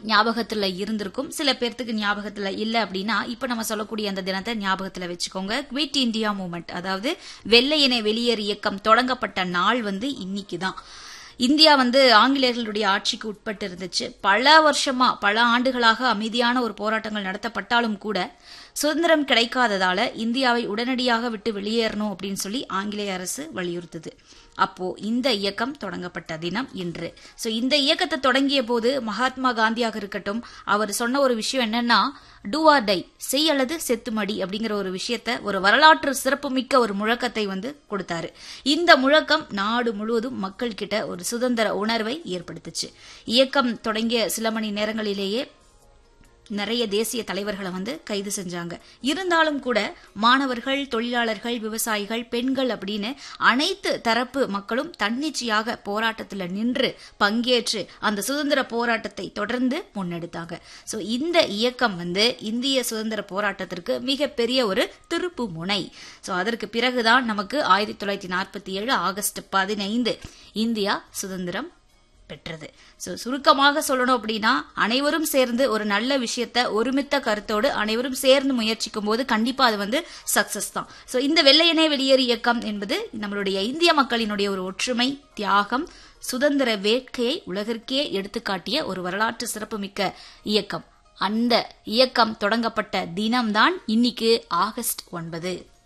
ஞாபகத்துல இருந்திருக்கும் சில பேர்த்துக்கு ஞாபகத்துல இல்ல அப்படின்னா இப்ப நம்ம சொல்லக்கூடிய அந்த தினத்தை ஞாபகத்துல வச்சுக்கோங்க குவிட் இந்தியா மூமெண்ட் அதாவது வெள்ளையனை வெளியேறு இயக்கம் தொடங்கப்பட்ட நாள் வந்து இன்னைக்கு தான் இந்தியா வந்து ஆங்கிலேயர்களுடைய ஆட்சிக்கு உட்பட்டு இருந்துச்சு பல வருஷமா பல ஆண்டுகளாக அமைதியான ஒரு போராட்டங்கள் நடத்தப்பட்டாலும் கூட சுதந்திரம் கிடைக்காததால இந்தியாவை உடனடியாக விட்டு வெளியேறணும் அப்படின்னு சொல்லி ஆங்கிலேய அரசு வலியுறுத்துது அப்போ இந்த இயக்கம் தொடங்கப்பட்ட தினம் இன்று சோ இந்த இயக்கத்தை தொடங்கிய போது மகாத்மா காந்தியாக இருக்கட்டும் அவர் சொன்ன ஒரு விஷயம் என்னன்னா டூ ஆர் டை செய் அல்லது செத்துமடி அப்படிங்கிற ஒரு விஷயத்த ஒரு வரலாற்று சிறப்புமிக்க ஒரு முழக்கத்தை வந்து கொடுத்தாரு இந்த முழக்கம் நாடு முழுவதும் மக்கள் கிட்ட ஒரு சுதந்திர உணர்வை ஏற்படுத்துச்சு இயக்கம் தொடங்கிய சில மணி நேரங்களிலேயே நிறைய தேசிய தலைவர்களை வந்து கைது செஞ்சாங்க இருந்தாலும் கூட மாணவர்கள் தொழிலாளர்கள் விவசாயிகள் பெண்கள் அப்படின்னு அனைத்து தரப்பு மக்களும் தன்னிச்சையாக போராட்டத்தில் நின்று பங்கேற்று அந்த சுதந்திர போராட்டத்தை தொடர்ந்து முன்னெடுத்தாங்க சோ இந்த இயக்கம் வந்து இந்திய சுதந்திர போராட்டத்திற்கு மிகப்பெரிய ஒரு திருப்பு முனை சோ அதற்கு பிறகுதான் நமக்கு ஆயிரத்தி தொள்ளாயிரத்தி நாற்பத்தி ஏழு ஆகஸ்ட் பதினைந்து இந்தியா சுதந்திரம் பெற்றது சோ சுருக்கமாக சொல்லணும் அப்படின்னா அனைவரும் சேர்ந்து ஒரு நல்ல விஷயத்த ஒருமித்த கருத்தோடு அனைவரும் சேர்ந்து முயற்சிக்கும் போது கண்டிப்பா அது வந்து சக்சஸ் தான் சோ இந்த வெள்ளையனே வெளியேறு இயக்கம் என்பது நம்மளுடைய இந்திய மக்களினுடைய ஒரு ஒற்றுமை தியாகம் சுதந்திர வேட்கையை உலகிற்கே எடுத்துக்காட்டிய ஒரு வரலாற்று சிறப்புமிக்க இயக்கம் அந்த இயக்கம் தொடங்கப்பட்ட தினம்தான் இன்னைக்கு ஆகஸ்ட் ஒன்பது